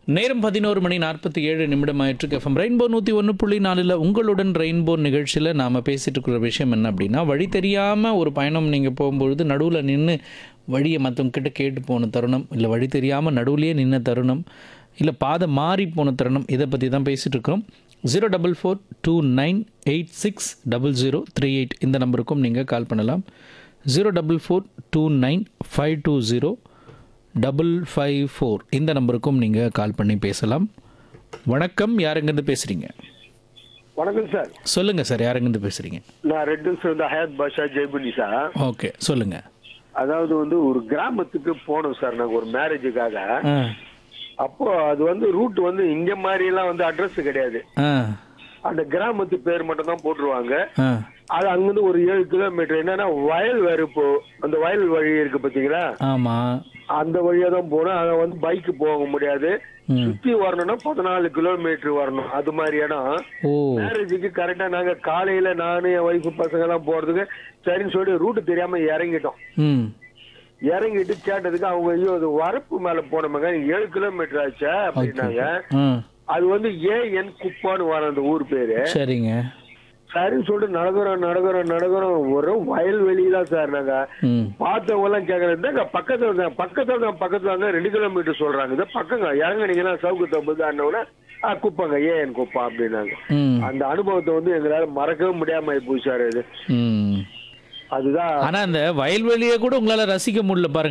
நேரம் பதினோரு மணி நாற்பத்தி ஏழு நிமிடம் ஆயிட்டு எஃப்எம் ரெயின்போ நூற்றி ஒன்று புள்ளி நாலில் உங்களுடன் ரெயின்போ நிகழ்ச்சியில் நாம் பேசிட்டு இருக்கிற விஷயம் என்ன அப்படின்னா வழி தெரியாமல் ஒரு பயணம் நீங்கள் போகும்பொழுது நடுவில் நின்று வழியை மற்றவங்க கிட்ட கேட்டு போன தருணம் இல்லை வழி தெரியாமல் நடுவுலையே நின்ன தருணம் இல்லை பாதை மாறி போன தருணம் இதை பற்றி தான் பேசிகிட்டு இருக்கிறோம் zero double four two nine eight six double zero three eight இந்த நம்பருக்கும் நீங்கள் கால் பண்ணலாம் zero double four two nine five two zero double five four இந்த நம்பருக்கும் நீங்கள் கால் பண்ணி பேசலாம் வணக்கம் யாருங்கேருந்து பேசுகிறீங்க வணக்கம் சார் சொல்லுங்கள் சார் யாருங்கேருந்து பேசுகிறீங்க நான் ரெட் ஹில்ஸ் வந்து ஹயாத் பாஷா ஜெய்புனி சார் ஓகே சொல்லுங்கள் அதாவது வந்து ஒரு கிராமத்துக்கு போனோம் சார் நாங்கள் ஒரு மேரேஜுக்காக ஆ அப்போ அது வந்து ரூட் வந்து இங்க மாதிரி எல்லாம் வந்து அட்ரஸ் கிடையாது ஆ அந்த கிராமத்து பேர் மட்டும் தான் போட்டுருவாங்க ஆ அது அங்கிருந்து ஒரு ஏழு கிலோமீட்டர் என்னன்னா வயல் வேற இப்போ அந்த வயல் வழி இருக்கு பாத்தீங்களா ஆமாம் அந்த வழியா தான் போகணும் அதை வந்து பைக் போக முடியாது சுத்தி வரணும்னா பதினாலு கிலோமீட்டர் வரணும் அது மாதிரி இடம் ஓ மேரேஜுக்கு கரெக்டா நாங்க காலையில நானு என் ஒய்ஃப் பசங்க எல்லாம் போறதுக்கு சரின்னு சொல்லி ரூட் தெரியாம இறங்கிட்டோம் ம் இறங்கிட்டு கேட்டதுக்கு அவங்க ஐயோ அது வரப்பு மேல போனோமாங்க ஏழு கிலோமீட்டர் ஆச்சா அப்படின்னாங்க ஆ அது வந்து ஏஎன் குப்பான்னு வர அந்த ஊர் பேரு சரிங்க சரின்னு சொல்லிட்டு நடக்கிறோம் நடக்கிறோம் நடக்கிறோம் ஒரு வயல்வெளி தான் சார் நாங்க ம் பார்த்தவங்க எல்லாம் கேக்குறது இந்தாங்க பக்கத்துல தான் பக்கத்துல தான் பக்கத்துல தான் ரெண்டு கிலோமீட்டர் சொல்றாங்க இது பக்கங்க இறங்குனீங்கன்னா சவுக்கு தப்பு ஆனவுடனே ஆ குப்பங்க ஏஎன் குப்பா அப்படின்னாங்க ம் அந்த அனுபவத்தை வந்து எங்களால மறக்கவே முடியாம போய் சார் இது ம் அதுதான் ஆனால் அந்த வயல்வெளியை கூட உங்களால் ரசிக்க முடியல பாருங்க